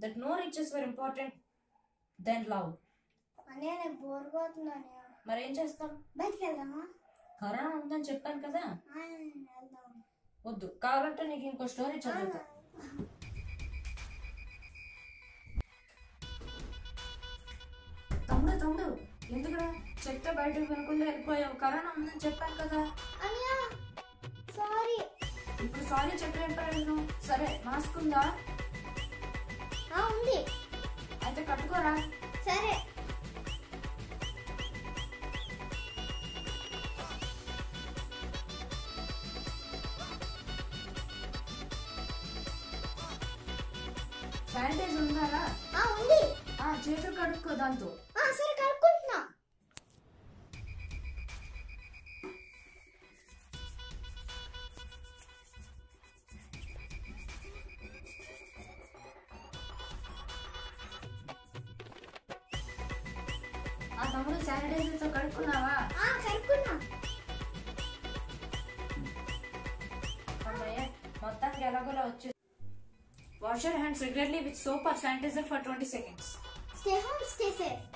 that no riches were important then love అన్నయ్య నాకు bore కొడుతున్నాను మరి ఏం చేస్తాం బయటికి వెళ్దామా కరోనా ఉందని చెప్పాను కదా ఆ, వెళ్దాం వద్దు కావాలంటే నీకు ఇంకో స్టోరీ చదువుతా తమ్ముడు తమ్ముడు ఎందుకురా చెప్తే బయటకు వినకుండా వెళ్ళిపోయావు కరోనా ఉందని చెప్పాను కదా అన్నయ్య సారీ ఇప్పుడు సారీ చెప్పలేం ప్రయోజనం సరే మాస్క్ ఉందా ఆ ఉంది అయితే కట్టుకోరా సరే శానిటైజ్ ఉందారా ఆ ఉంది ఆ చేతులు కడుక్కో దాంతో ఆ సరే కలుపుకుంటున్నా ఆ తమ్ముడు శానిటైజర్ తో కడుక్కున్నావా ఆ కలుపుకున్నా అమ్మయ్య మొత్తానికి ఎలాగోలా వచ్చి wash your hands regularly with soap or sanitiser for twenty seconds stay home stay safe